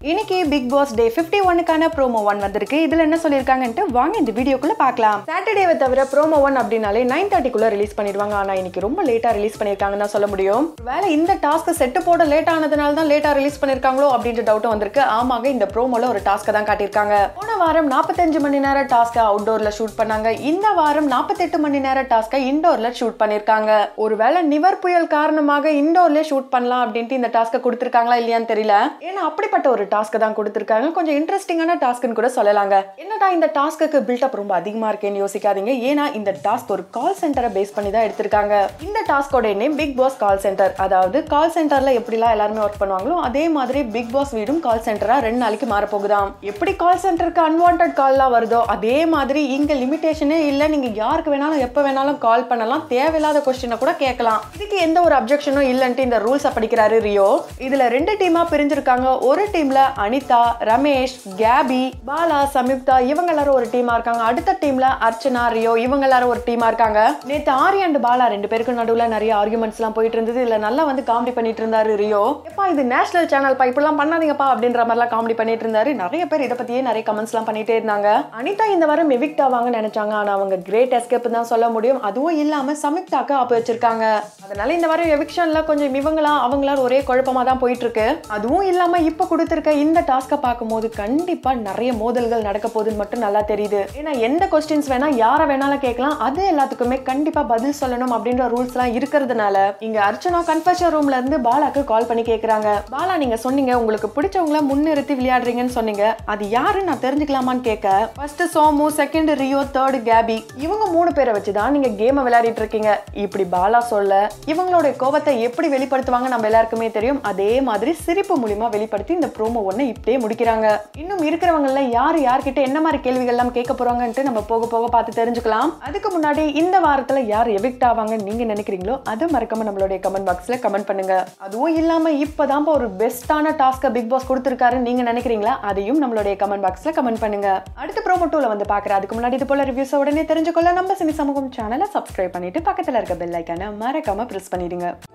இன்னைக்கு big boss day fifty ஒன்னுக்கான promo one வந்திருக்கு இதுல என்ன சொல்லியிருக்காங்கன்ட்டு வாங்க இந்த வீடியோக்குள்ள பார்க்கலாம் சாட்டர்டேவை தவிர ப்ரோமோ ஒன் அப்படின்னாலே நைன் தேர்ட்டிக்குள்ள ரிலீஸ் பண்ணிடுவாங்க ஆனா இன்னைக்கு ரொம்ப லேட்டா ரிலீஸ் பண்ணிருக்காங்கன்னு தான் சொல்ல முடியும் வேலை இந்த டாஸ்க் செட்டு போட லேட் ஆனதுனால தான் லேட்டா ரிலீஸ் பண்ணிருக்காங்களோ அப்படின்ற டவுட்டும் வந்திருக்கு ஆமாங்க இந்த ப்ரோமோல ஒரு டாஸ்க்கை தான் காட்டியிருக்காங்க போன வாரம் நாற்பத்தஞ்சு மணி நேர டாஸ்க்கை அவுட்டோர்ல ஷூட் பண்ணாங்க இந்த வாரம் நாற்பத்தெட்டு மணி நேர டாஸ்க்கை இண்டோர்ல ஷூட் பண்ணிருக்காங்க ஒருவேளை நிவர் புயல் காரணமாக இண்டோர்ல ஷூட் பண்ணலாம் அப்படின்ட்டு இந்த டாஸ்க்கை கொடுத்துருக்காங்களா இல்லையான்னு தெரியல ஏன்னா அப்படிப்பட்ட ஒரு டாஸ்க்கை தான் கொடுத்துருக்காங்க கொஞ்சம் இன்ட்ரெஸ்டிங்கான டாஸ்க்னு கூட சொல்லலாங்க என்னடா இந்த டாஸ்க்கு பில்டப் ரொம்ப அதிகமா இருக்கேன்னு யோசிக்காதீங்க ஏன்னா இந்த டாஸ்க் ஒரு கால் சென்டரை பேஸ் பண்ணி தான் எடுத்திருக்காங்க இந்த டாஸ்கோட name big boss call centre அதாவது கால் சென்டர்ல எப்படிலாம் எல்லாருமே ஒர்க் பண்ணுவாங்களோ அதே மாதிரி பிக் பாஸ் வீடும் கால் சென்டரா ரெண்டு நாளைக்கு மாற போகுதாம் எப்படி கால் சென்டருக்கு அன்வான்ட் கால்லாம் வருதோ அதே மாதிரி இங்க லிமிடேஷனே இல்ல நீங்க யாருக்கு வேணாலும் எப்ப வேணாலும் கால் பண்ணலாம் தேவையில்லாத கொஸ்டினை கூட கேட்கலாம் இதுக்கு எந்த ஒரு அப்ஜெக்ஷனும் இல்லன்ட்டு இந்த ரூல்ஸை படிக்கிறாரு ரியோ இதுல ரெண்டு டீமா பிரிஞ்சிருக்காங்க ஒரு டீம்ல அனிதா ரமேஷ் கேபி பாலா சம்யுக்தா இவங்க எல்லாரும் ஒரு டீமா இருக்காங்க அடுத்த டீம்ல அர்ச்சனா ரியோ இவங்க எல்லாரும் ஒரு டீமா இருக்காங்க நேத்து ஆரி அண்ட் பாலா ரெண்டு பேருக்கும் நடுவுல நிறைய ஆர்குமெண்ட்ஸ் எல்லாம் போயிட்டு இருந்தது இதுல நல்லா வந்து காமெடி பண்ணிட்டு இருந்தாரு ரியோ எப்பா இது நேஷனல் சேனல் பா இப்படிலாம் பண்ணாதீங்கப்பா அப்படின்ற மாதிரிலாம் காமெடி பண்ணிட்டு இருந்தாரு நிறைய பேர் இதை பத்தியே நிறைய கமெண்ட்ஸ் எல்லாம் பண்ணிட்டே இருந்தாங்க அனிதா இந்த வாரம் எவிக்ட் ஆவாங்கன்னு நினைச்சாங்க ஆனா அவங்க கிரேட் எஸ்கேப் தான் சொல்ல முடியும் அதுவும் இல்லாம சம்யுக்தாக்கு ஆப்பு வச்சிருக்காங்க அதனால இந்த வாரம் எவிக்ஷன்ல கொஞ்சம் இவங்களா அவங்களாம் ஒரே குழப்பமா தான் போயிட்டு இருக்கு அதுவும் இல்லாம இப்ப கொடுத்திருக்க இந்த டாஸ்கை பார்க்கும்போது கண்டிப்பா நிறைய மோதல்கள் நடக்க போகுதுன்னு மட்டும் நல்லா தெரியுது ஏன்னா எந்த கொஸ்டின்ஸ் வேணா யாரை வேணாலும் கேட்கலாம் அது எல்லாத்துக்குமே கண்டிப்பா பதில் சொல்லணும் அப்படின்ற ரூல்ஸ் எல்லாம் இருக்கிறதுனால இங்க அர்ச்சனா கன்ஃபர்ஷன் ரூம்ல இருந்து பாலாக்கு கால் பண்ணி கேக்குறாங்க பாலா நீங்க சொன்னீங்க உங்களுக்கு பிடிச்சவங்கள முன்னிறுத்தி விளையாடுறீங்கன்னு சொன்னீங்க அது யாரு நான் தெரிஞ்சுக்கலாமான்னு கேட்க first Somu second Rio third Gabi இவங்க மூணு பேரை வச்சு தான் நீங்க கேமை விளையாடிட்டு இருக்கீங்க இப்படி பாலா சொல்ல இவங்களுடைய கோபத்தை எப்படி வெளிப்படுத்துவாங்க நம்ம எல்லாருக்குமே தெரியும் அதே மாதிரி சிரிப்பு மூலியமா வெளிப்படுத்தி இந்த ப்ரோமோ ஒன்று இப்படியே முடிக்கிறாங்க இன்னும் இருக்கிறவங்கள யார் யார்கிட்ட என்ன மாதிரி கேள்விகள்லாம் கேட்க போறாங்கன்ட்டு நம்ம போக போக பார்த்து தெரிஞ்சுக்கலாம் அதுக்கு முன்னாடி இந்த வாரத்துல யார் எவிக்ட் ஆவாங்கன்னு நீங்க நினைக்கிறீங்களோ அது மறக்காம நம்மளுடைய கமெண்ட் பாக்ஸ்ல கமெண்ட் பண்ணுங்க அதுவும் இல்லாம இப்பதான் ஒரு பெஸ்டான டாஸ்க பிக் பாஸ் கொடுத்துருக்காருன்னு நீங்க நினைக்கிறீங்களா அதையும் நம்மளுடைய கமெண்ட் பாக்ஸ்ல கமெண்ட் பண்ணுங்க அடுத்த ப்ரோமோ டூல வந்து பாக்குறேன் அதுக்கு முன்னாடி இது போல ரிவ்யூஸ் உடனே தெரிஞ்சுக்கொள்ள நம்ம சினி சமூகம் சேனலை சப்ஸ்கிரைப் பண்ணிட்டு பக்கத்துல இருக்க பெல் ஐக்கான மறக்காம பிரஸ் பண்ணிடுங்க